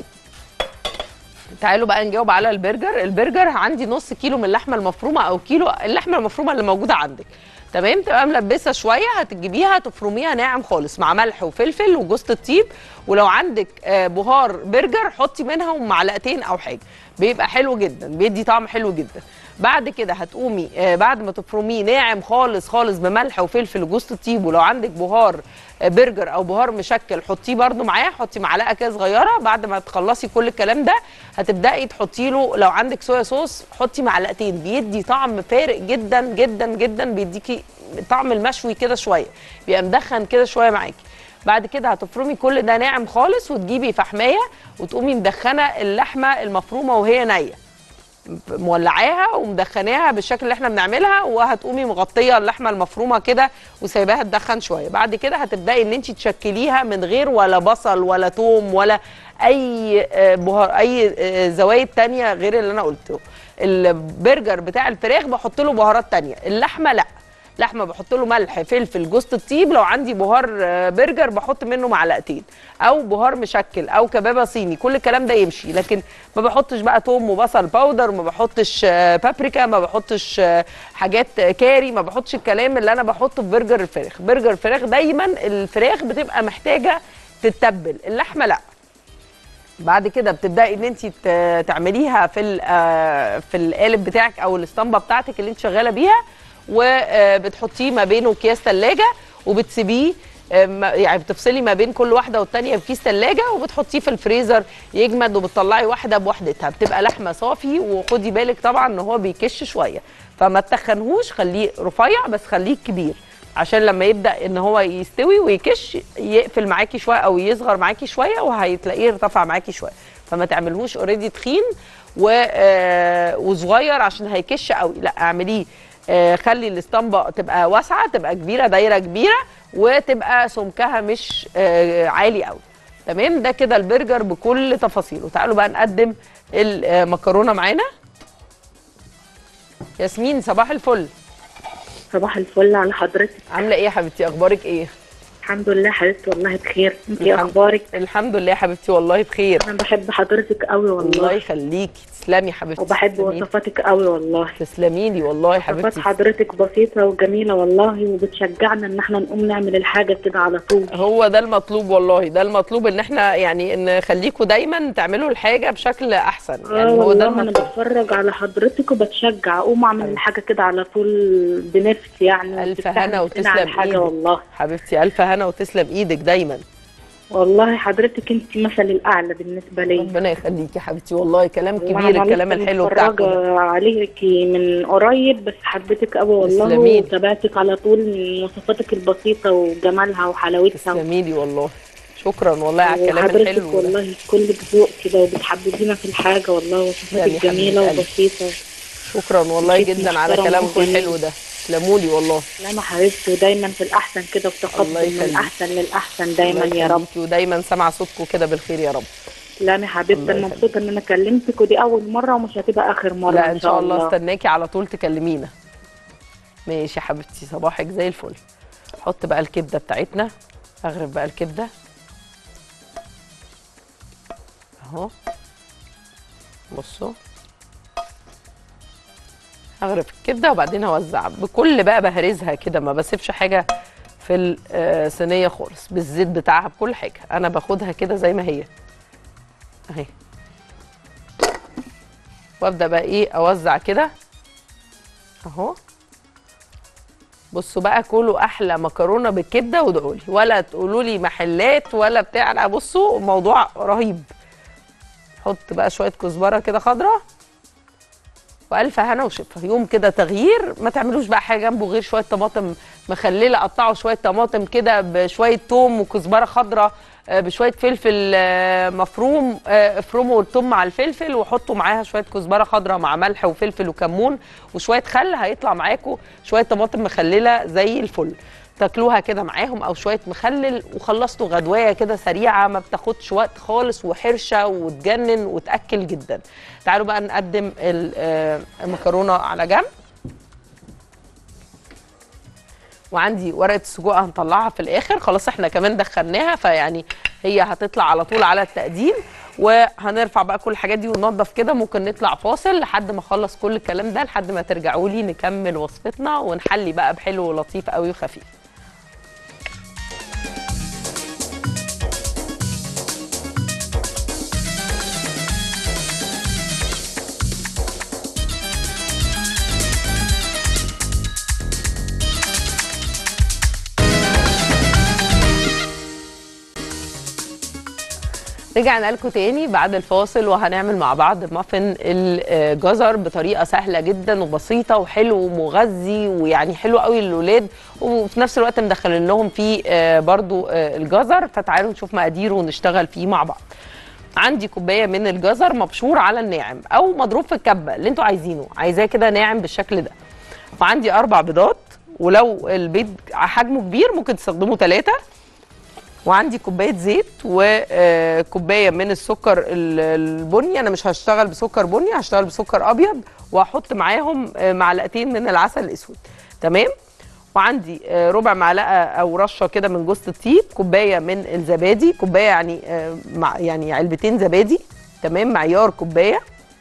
تعالوا بقى نجاوب على البرجر البرجر عندي نص كيلو من اللحمه المفرومه او كيلو اللحمه المفرومه اللي موجوده عندك تمام تبقى ملبسه شويه هتجيبيها تفرميها ناعم خالص مع ملح وفلفل وجوز الطيب ولو عندك آه، بهار برجر حطي منهم معلقتين او حاجه بيبقى حلو جدا بيدي طعم حلو جدا بعد كده هتقومي آه، بعد ما تفرميه ناعم خالص خالص بملح وفلفل وجوز الطيب ولو عندك بهار آه، برجر او بهار مشكل حطيه برده معاه حطي معلقه كده صغيره بعد ما تخلصي كل الكلام ده هتبداي تحطي له لو عندك صويا صوص حطي معلقتين بيدي طعم فارق جدا جدا جدا بيديكي طعم المشوي كده شويه بيبقى مدخن كده شويه معاكي بعد كده هتفرمي كل ده ناعم خالص وتجيبي فحمايه وتقومي مدخنه اللحمه المفرومه وهي نيه مولعاها ومدخناها بالشكل اللي احنا بنعملها وهتقومي مغطيه اللحمه المفرومه كده وسايباها تدخن شويه بعد كده هتبداي ان انت تشكليها من غير ولا بصل ولا توم ولا اي آه، بهار اي آه، زوايد تانية غير اللي انا قلته البرجر بتاع الفراخ بحط له بهارات تانية اللحمه لا لحمه بحط له ملح فلفل جوز الطيب لو عندي بهار آه، برجر بحط منه معلقتين او بهار مشكل او كبابه صيني كل الكلام ده يمشي لكن ما بحطش بقى توم وبصل باودر ما بحطش آه، بابريكا ما بحطش آه، حاجات آه، كاري ما بحطش الكلام اللي انا بحطه في برجر الفراخ برجر الفراخ دايما الفراخ بتبقى محتاجه تتبل اللحمه لا بعد كده بتبداي ان انت تعمليها في ال- آه، في القالب بتاعك او الاسطمبه بتاعتك اللي انت شغاله بيها وبتحطيه ما بينه اكياس ثلاجه وبتسيبيه آه، ما- يعني بتفصلي ما بين كل واحده والتانيه بكيس ثلاجه وبتحطيه في الفريزر يجمد وبتطلعي واحده بوحدتها بتبقى لحمه صافي وخدي بالك طبعا ان هو بيكش شويه فما تخنهوش خليه رفيع بس خليه كبير عشان لما يبدا ان هو يستوي ويكش يقفل معاكي شويه او يصغر معاكي شويه وهتلاقيه ارتفع معاكي شويه فما تعملهوش اوريدي تخين و آه، وصغير عشان هيكش قوي لا اعمليه آه، خلي الاسطمبه تبقى واسعه تبقى كبيره دايره كبيره وتبقى سمكها مش آه، عالي قوي تمام ده كده البرجر بكل تفاصيله تعالوا بقى نقدم المكرونه معانا ياسمين صباح الفل صباح الفل على حضرتك عامله ايه يا حبيبتي اخبارك ايه الحمد لله حبيبتي والله بخير انت ايه الحمد- اخبارك الحمد لله يا حبيبتي والله بخير انا بحب حضرتك قوي الله والله يخليكي تسلمي يا حبيبتي وبحب تسلمي لي. وصفاتك قوي والله تسلمي لي والله يا وصفات حبيبتي حضرتك بسيطة وجميلة والله وبتشجعنا ان احنا نقوم نعمل الحاجة كده على طول هو ده المطلوب والله ده المطلوب ان احنا يعني نخليكم دايما تعملوا الحاجه بشكل احسن يعني اه هو ده والله انا المطلوب بتفرج على حضرتك وبتشجع اقوم اعمل الحاجة كده على طول بنفسي يعني ألف وبتفتح هنا نفسنا على وتسلم الحاجة إيدك. والله حبيبتي الف هنا وتسلم ايدك دايما والله حضرتك انت مثل الاعلى بالنسبه لي ربنا يخليكي يا حبيبتي والله كلام والله كبير أنا الكلام لسه الحلو بتاعكم ده. متفرجة عليكي من قريب بس حبيتك قوي والله تسلميلي. وتابعتك على طول من مواصفاتك البسيطه وجمالها وحلاوتها تسلمي لي والله شكرا والله على الكلام وحضرتك الحلو ده. والله كلك ذوق كده وبتحببينا في الحاجه والله يعني وصفاتك حبيبة جميله قلبي. وبسيطه شكرا والله شيء جدا على محترم كلامكم وجميل. الحلو ده تسلموا لي والله لا ما حبيبتي ودايما في الاحسن كده وتقدم الله من يخليك. الاحسن للاحسن دايما الله يا رب يخليكي ودايما سامعه صوتكم كده بالخير يا رب لا يا حبيبتي الله انا يخليك. مبسوطه ان انا كلمتك ودي اول مره ومش هتبقى اخر مره لا ان شاء الله استناكي على طول تكلمينا ماشي يا حبيبتي صباحك زي الفل حط بقى الكبده بتاعتنا اغرف بقى الكبده اهو بصوا اغرف الكبده وبعدين اوزع بكل بقى بهرزها كده ما بسيبش حاجه في الصينيه خالص بالزيت بتاعها بكل حاجه انا باخدها كده زي ما هي اهي وابدا بقى ايه اوزع كده اهو بصوا بقى كلوا احلى مكرونه بالكبده وادعوا لي ولا تقولوا لي محلات ولا بتاع لا بصوا الموضوع رهيب حط بقى شويه كزبره كده خضراء والف هنا وشفا يوم كده تغيير ما تعملوش بقى حاجه جنبه غير شويه طماطم مخلله قطعوا شويه طماطم كده بشويه توم وكزبره خضراء آه، بشويه فلفل آه، مفروم آه، افرموا الثوم مع الفلفل وحطوا معاها شويه كزبره خضراء مع ملح وفلفل وكمون وشويه خل هيطلع معاكم شويه طماطم مخلله زي الفل تاكلوها كده معاهم او شويه مخلل وخلصتوا غدوايه كده سريعه ما بتاخدش وقت خالص وحرشه وتجنن وتاكل جدا تعالوا بقى نقدم ال- آه، المكرونه على جنب وعندي ورقه السجق هنطلعها في الاخر خلاص احنا كمان دخلناها فيعني هي هتطلع على طول على التقديم وهنرفع بقى كل الحاجات دي وننضف كده ممكن نطلع فاصل لحد ما اخلص كل الكلام ده لحد ما ترجعوا لي نكمل وصفتنا ونحلي بقى بحلو ولطيف قوي وخفيف رجعنا لكم تاني بعد الفاصل وهنعمل مع بعض مافن الجزر بطريقه سهله جدا وبسيطه وحلو ومغذي ويعني حلو قوي للولاد وفي نفس الوقت مدخلين لهم فيه آه، برضو آه، الجزر فتعالوا نشوف مقاديره ونشتغل فيه مع بعض عندي كوبايه من الجزر مبشور على الناعم او مضروب في الكبه اللي انتوا عايزينه عايزاه كده ناعم بالشكل ده وعندي اربع بيضات ولو البيض حجمه كبير ممكن تستخدموا ثلاثه وعندي كوبايه زيت وكوبايه من السكر ال- البني انا مش هشتغل بسكر بني هشتغل بسكر ابيض وهحط معاهم آه، معلقتين من العسل الاسود تمام وعندي آه، ربع معلقه او رشه كده من جوز الطيب كوبايه من الزبادي كوبايه يعني آه، مع يعني علبتين زبادي تمام معيار كوبايه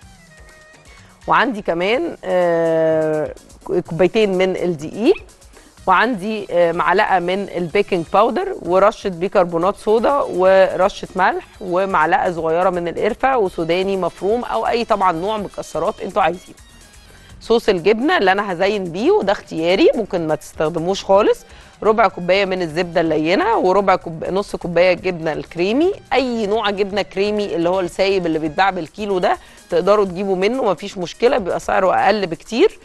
وعندي كمان آه، كوبايتين من الدقيق وعندي آه، معلقه من البيكنج باودر ورشه بيكربونات صودا ورشه ملح ومعلقه صغيره من القرفه وسوداني مفروم او اي طبعا نوع مكسرات انتوا عايزينه صوص الجبنه اللي انا هزين بيه وده اختياري ممكن ما تستخدموش خالص ربع كوبايه من الزبده اللينه وربع كوب... نص كوبايه جبنه الكريمي اي نوع جبنه كريمي اللي هو السايب اللي بيتباع بالكيلو ده تقدروا تجيبوا منه مفيش مشكله بيبقى سعره اقل بكتير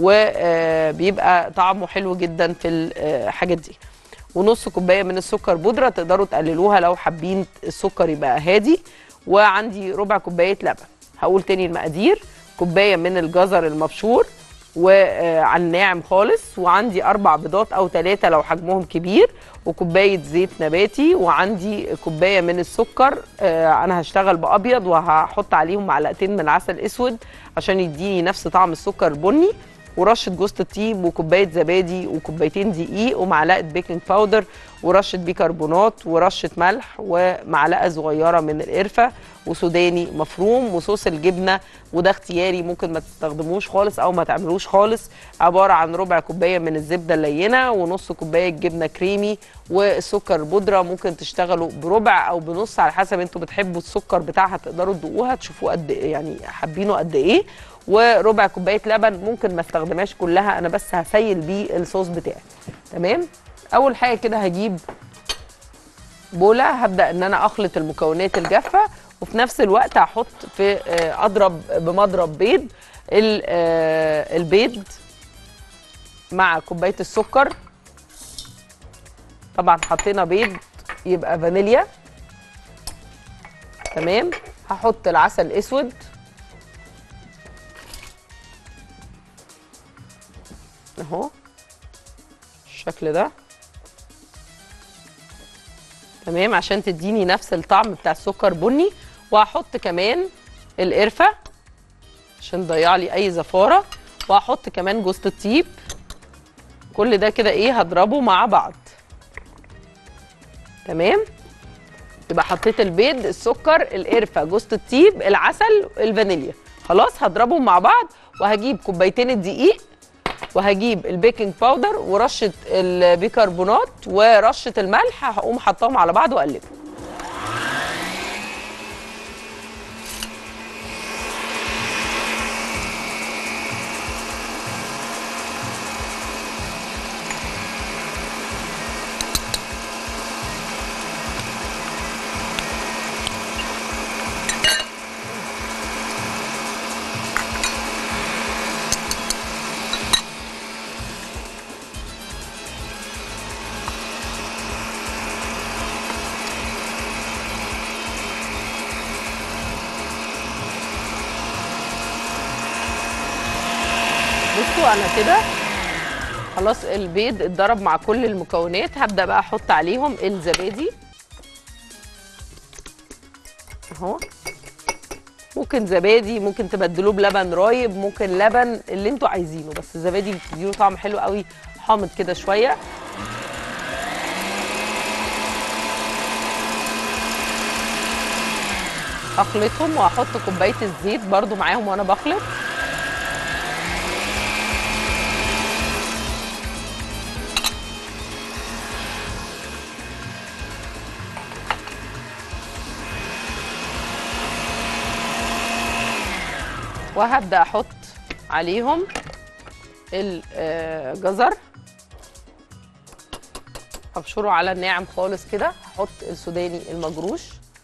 وبيبقى طعمه حلو جدا في الحاجات دي ونص كوبايه من السكر بودره تقدروا تقللوها لو حابين السكر يبقى هادي وعندي ربع كوبايه لبن هقول تاني المقادير كوبايه من الجزر المبشور وعلى الناعم خالص وعندي اربع بيضات او ثلاثه لو حجمهم كبير وكوبايه زيت نباتي وعندي كوبايه من السكر آه، انا هشتغل بابيض وهحط عليهم معلقتين من العسل اسود عشان يديني نفس طعم السكر البني ورشه جوز الطيب وكوبايه زبادي وكوبايتين دقيق ومعلقه بيكنج باودر ورشه بيكربونات ورشه ملح ومعلقه صغيره من القرفه وسوداني مفروم وصوص الجبنه وده اختياري ممكن ما تستخدموش خالص او ما تعملوش خالص عباره عن ربع كوبايه من الزبده اللينه ونص كوبايه جبنه كريمي والسكر بودره ممكن تشتغلوا بربع او بنص على حسب انتوا بتحبوا السكر بتاعها تقدروا تدوقوها تشوفوا قد إيه- يعني حابينه قد ايه وربع كوبايه لبن ممكن ما استخدمهاش كلها انا بس هسيل بيه الصوص بتاعي تمام اول حاجه كده هجيب بوله هبدا ان انا اخلط المكونات الجافه وفي نفس الوقت هحط في آه، اضرب بمضرب بيض ال- آه، البيض مع كوبايه السكر طبعا حطينا بيض يبقى فانيليا تمام هحط العسل الاسود اهو الشكل ده تمام عشان تديني نفس الطعم بتاع السكر بني وهحط كمان القرفه عشان تضيع لي اي زفاره وهحط كمان جوز الطيب كل ده كده ايه هضربه مع بعض تمام يبقى حطيت البيض السكر القرفه جوز الطيب العسل الفانيليا خلاص هضربهم مع بعض وهجيب كوبايتين الدقيق وهجيب البيكنج باودر ورشه البيكربونات ورشه الملح هقوم حطاهم على بعض واقلبهم بصوا انا كده خلاص البيض اتضرب مع كل المكونات هبدا بقى احط عليهم الزبادي اهو ممكن زبادي ممكن تبدلوه بلبن رايب ممكن لبن اللي انتوا عايزينه بس الزبادي بتديله طعم حلو قوي حامض كده شويه اخلطهم واحط كوبايه الزيت برضو معاهم وانا بخلط وهبدا احط عليهم الجزر هبشره على الناعم خالص كده هحط السوداني المجروش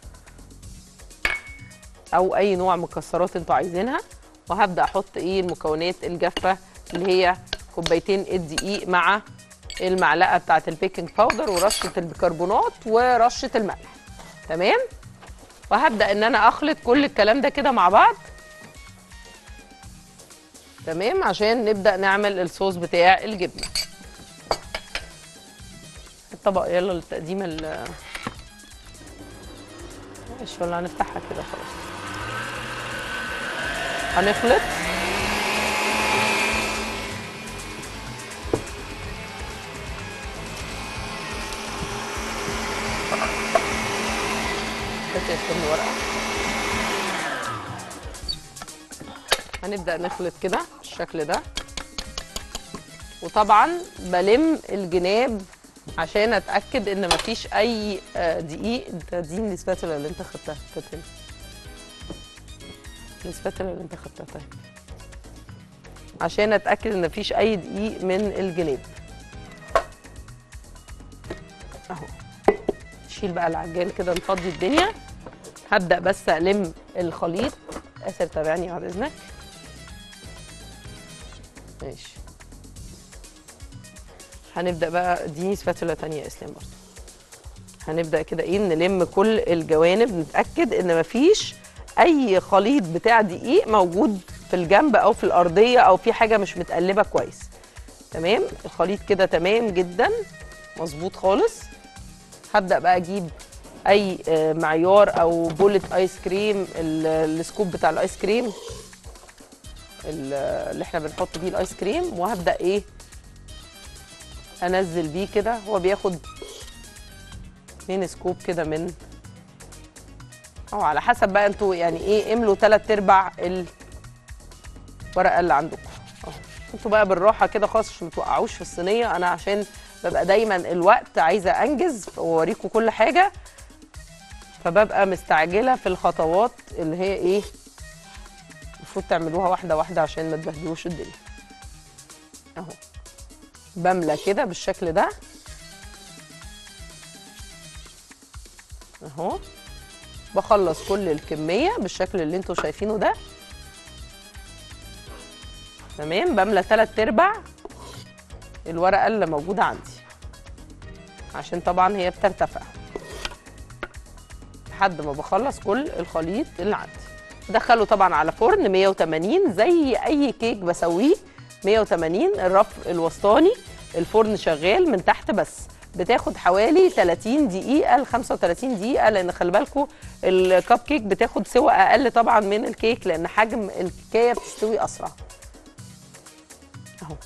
او اي نوع مكسرات انتوا عايزينها وهبدا احط ايه المكونات الجافه اللي هي كوبايتين الدقيق مع المعلقه بتاعه البيكنج باودر ورشه البيكربونات ورشه الملح تمام وهبدا ان انا اخلط كل الكلام ده كده مع بعض تمام عشان نبدا نعمل الصوص بتاع الجبنه الطبق يلا للتقديم ال ماشي ولا هنفتحها كده خلاص هنخلط هاتي يا استنى ورقه هنبدا نخلط كده بالشكل ده وطبعا بلم الجناب عشان اتاكد ان مفيش اي آه، دقيق انت دي من السباتولا اللي انت خدتها كانت هنا السباتولا اللي انت خدتها طيب عشان اتاكد ان مفيش اي دقيق من الجناب اهو نشيل بقى العجان كده نفضي الدنيا هبدا بس الم الخليط اسر تابعني بعد اذنك ماشي هنبدا بقى اديني سباتولا تانية يا اسلام برضه هنبدا كده ايه نلم كل الجوانب نتاكد ان مفيش اي خليط بتاع دقيق موجود في الجنب او في الارضيه او في حاجه مش متقلبه كويس تمام الخليط كده تمام جدا مظبوط خالص هبدا بقى اجيب اي آه، معيار او بولت ايس كريم ال- السكوب بتاع الايس كريم ال- اللي احنا بنحط بيه الايس كريم وهبدا ايه انزل بيه كده هو بياخد اتنين سكوب كده من او على حسب بقى انتوا يعني ايه املوا تلات ارباع الورقه اللي عندكم اهو انتوا بقى بالراحه كده خالص عشان ما توقعوش في الصينيه انا عشان ببقى دايما الوقت عايزه انجز واوريكم كل حاجه فببقى مستعجله في الخطوات اللي هي ايه المفروض تعملوها واحده واحده عشان ما تبهدلوش الدنيا اهو بملى كده بالشكل ده اهو بخلص كل الكميه بالشكل اللي انتوا شايفينه ده تمام بملى تلات ارباع الورقه اللي موجوده عندي عشان طبعا هي بترتفع لحد ما بخلص كل الخليط اللي عندي بدخله طبعا على فرن 180 زي اي كيك بسويه 180 الرف الوسطاني الفرن شغال من تحت بس بتاخد حوالي 30 دقيقة ل 35 دقيقة لأن خلي بالكم الكب كيك بتاخد سوى أقل طبعا من الكيك لأن حجم الكيكة بتستوي أسرع. أهو.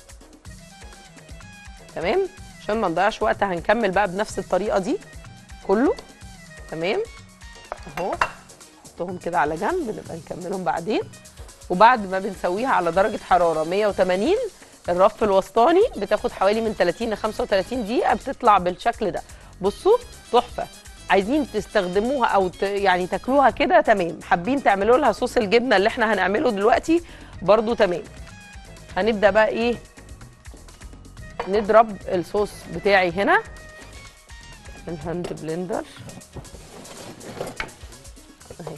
تمام؟ عشان ما نضيعش وقت هنكمل بقى بنفس الطريقة دي كله. تمام؟ أهو. نحطهم كده على جنب نبقى نكملهم بعدين. وبعد ما بنسويها على درجة حرارة 180 الرف الوسطاني بتاخد حوالي من 30 ل 35 دقيقة بتطلع بالشكل ده بصوا تحفة عايزين تستخدموها او ت... يعني تاكلوها كده تمام حابين تعملوا لها صوص الجبنة اللي احنا هنعمله دلوقتي برضو تمام هنبدأ بقى ايه نضرب الصوص بتاعي هنا الهاند بلندر اهي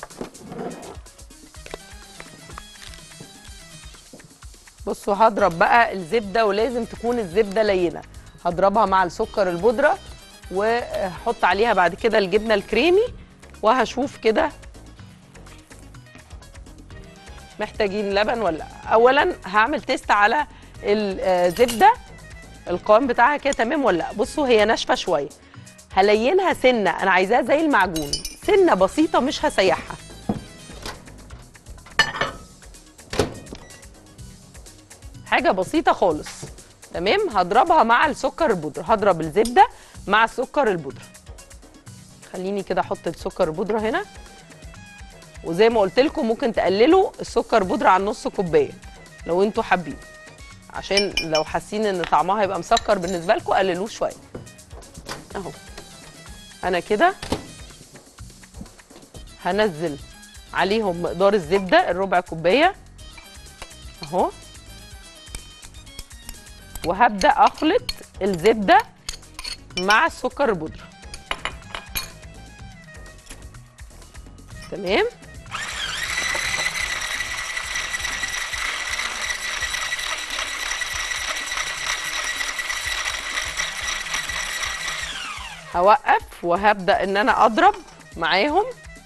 بصوا هضرب بقى الزبده ولازم تكون الزبده لينه هضربها مع السكر البودره وهحط عليها بعد كده الجبنه الكريمي وهشوف كده محتاجين لبن ولا لأ. اولا هعمل تيست على الزبده القوام بتاعها كده تمام ولا لا بصوا هي ناشفه شويه هلينها سنه انا عايزاها زي المعجون سنه بسيطه مش هسيحها حاجه بسيطه خالص تمام هضربها مع السكر البودره هضرب الزبده مع السكر البودره خليني كده احط السكر البودره هنا وزي ما قلت لكم ممكن تقللوا السكر بودره عن نص كوبايه لو انتوا حابين عشان لو حاسين ان طعمها هيبقى مسكر بالنسبه لكم قللوه شويه اهو انا كده هنزل عليهم مقدار الزبده الربع كوبايه اهو وهبدا اخلط الزبده مع السكر البودره تمام هوقف وهبدا ان انا اضرب معاهم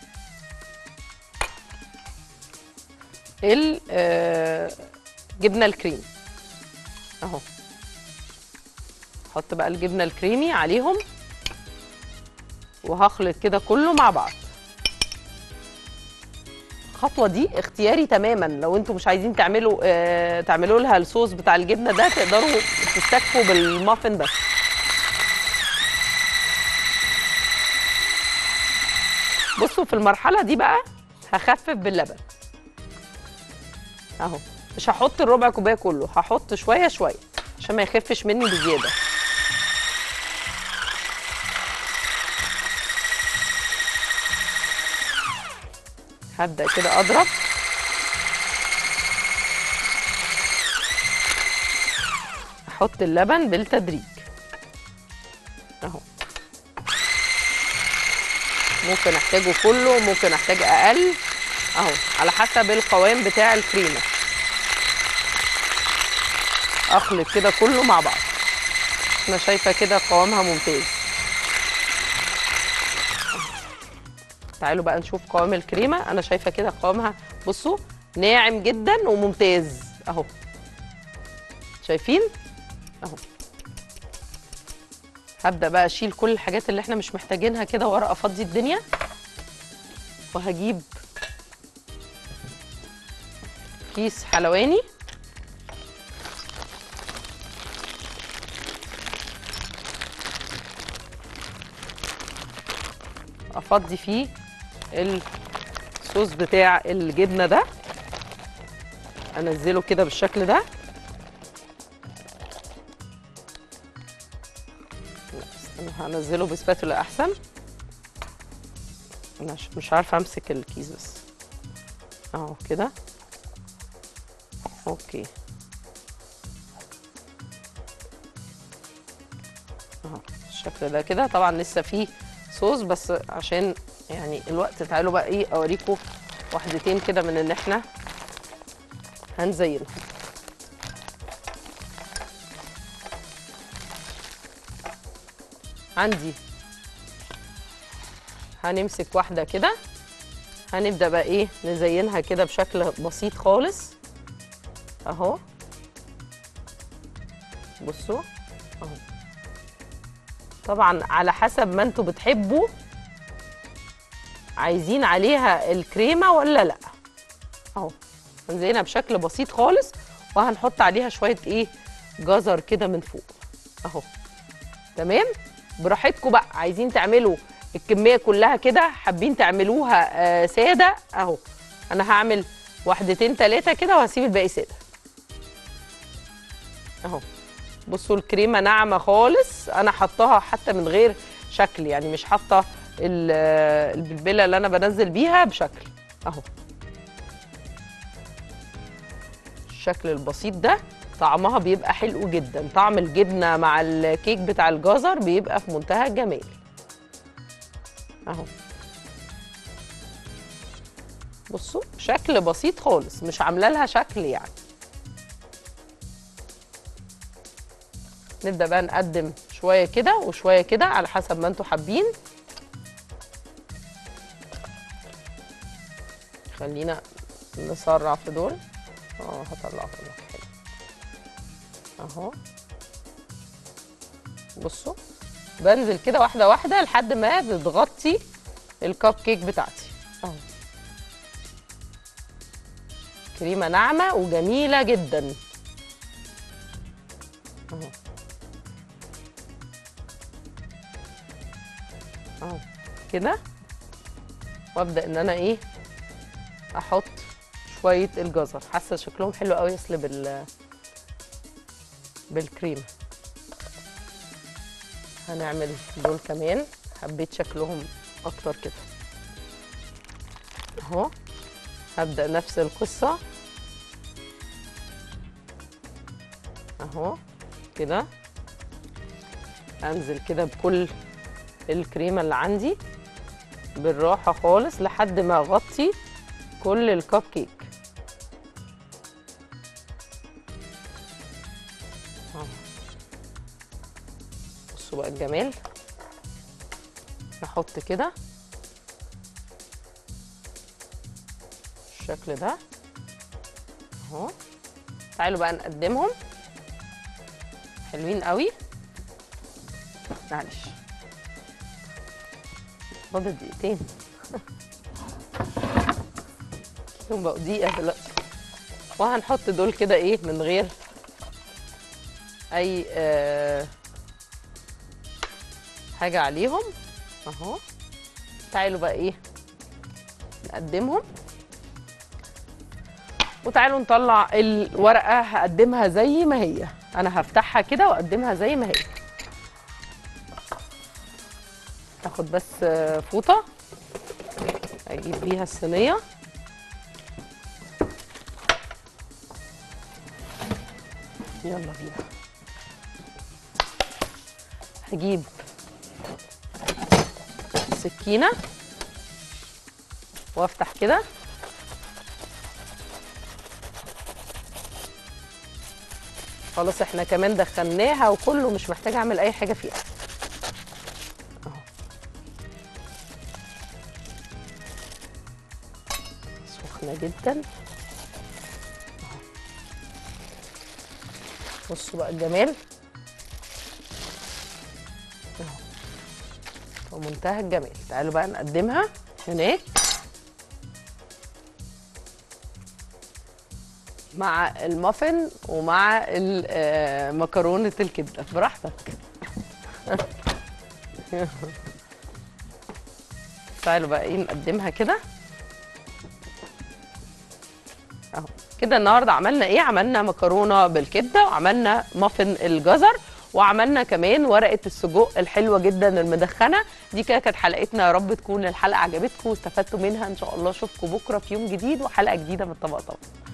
الجبنه الكريم اهو احط بقى الجبنه الكريمي عليهم وهخلط كده كله مع بعض الخطوه دي اختياري تماما لو انتم مش عايزين تعملوا آه تعملوا لها الصوص بتاع الجبنه ده تقدروا تستكفوا بالمافن بس بصوا في المرحله دي بقى هخفف باللبن اهو مش هحط الربع كوبايه كله هحط شويه شويه عشان ما يخفش مني بزياده هبدا كده اضرب احط اللبن بالتدريج اهو ممكن احتاجه كله ممكن احتاج اقل اهو على حسب القوام بتاع الكريمه اخلط كده كله مع بعض انا شايفه كده قوامها ممتاز تعالوا بقى نشوف قوام الكريمه انا شايفه كده قوامها بصوا ناعم جدا وممتاز اهو شايفين اهو هبدا بقى اشيل كل الحاجات اللي احنا مش محتاجينها كده ورقه افضي الدنيا وهجيب كيس حلواني افضي فيه الصوص بتاع الجبنه ده انزله كده بالشكل ده لا استنى هنزله بسباتولا احسن انا مش- مش عارفه امسك الكيس بس اهو كده اوكي اهو الشكل ده كده طبعا لسه فيه صوص بس عشان يعني الوقت تعالوا بقى ايه اوريكم واحدتين كده من اللي احنا هنزينهم عندي هنمسك واحدة كده هنبدأ بقى ايه نزينها كده بشكل بسيط خالص اهو بصوا اهو طبعا على حسب ما انتوا بتحبوا عايزين عليها الكريمه ولا لا اهو هنزينها بشكل بسيط خالص وهنحط عليها شويه ايه جزر كده من فوق اهو تمام براحتكم بقى عايزين تعملوا الكميه كلها كده حابين تعملوها آه ساده اهو انا هعمل واحدتين تلاتة كده وهسيب الباقي ساده اهو بصوا الكريمه ناعمه خالص انا حطاها حتى من غير شكل يعني مش حاطه ال- البلبله اللي انا بنزل بيها بشكل اهو الشكل البسيط ده طعمها بيبقى حلو جدا طعم الجبنه مع الكيك بتاع الجزر بيبقى في منتهى الجمال اهو بصوا شكل بسيط خالص مش عامله لها شكل يعني نبدا بقى نقدم شويه كده وشويه كده على حسب ما انتوا حابين خلينا نسرع في دول اه هطلعهم لك حلو اهو بصوا بنزل كده واحده واحده لحد ما بتغطي الكب كيك بتاعتي اهو كريمه ناعمه وجميله جدا اهو اهو كده وابدا ان انا ايه احط شويه الجزر حاسه شكلهم حلو قوي يصل بال بالكريمه هنعمل دول كمان حبيت شكلهم اكتر كده اهو هبدا نفس القصه اهو كده انزل كده بكل الكريمه اللي عندي بالراحه خالص لحد ما اغطي كل الكب كيك أهو. بصوا بقى الجمال نحط كده الشكل ده اهو تعالوا بقى نقدمهم حلوين قوي معلش فاضل دقيقتين هم بقوا دقيقة دلوقتي وهنحط دول كده ايه من غير اي آه حاجة عليهم اهو تعالوا بقى ايه نقدمهم وتعالوا نطلع الورقة هقدمها زي ما هي انا هفتحها كده واقدمها زي ما هي اخد بس آه، فوطة اجيب بيها الصينية يلا بينا هجيب سكينة وافتح كده خلاص احنا كمان دخلناها وكله مش محتاج اعمل اي حاجة فيها اهو سخنة جدا اهو. بصوا بقى الجمال اهو ومنتهى الجمال تعالوا بقى نقدمها هناك مع المافن ومع ال- آه، مكرونه الكبده براحتك تعالوا بقى ايه نقدمها كده اهو كده النهارده عملنا ايه عملنا مكرونه بالكبده وعملنا مافن الجزر وعملنا كمان ورقه السجق الحلوه جدا المدخنه دي كده كانت حلقتنا يا رب تكون الحلقه عجبتكم واستفدتوا منها ان شاء الله اشوفكم بكره في يوم جديد وحلقه جديده من طبق طبق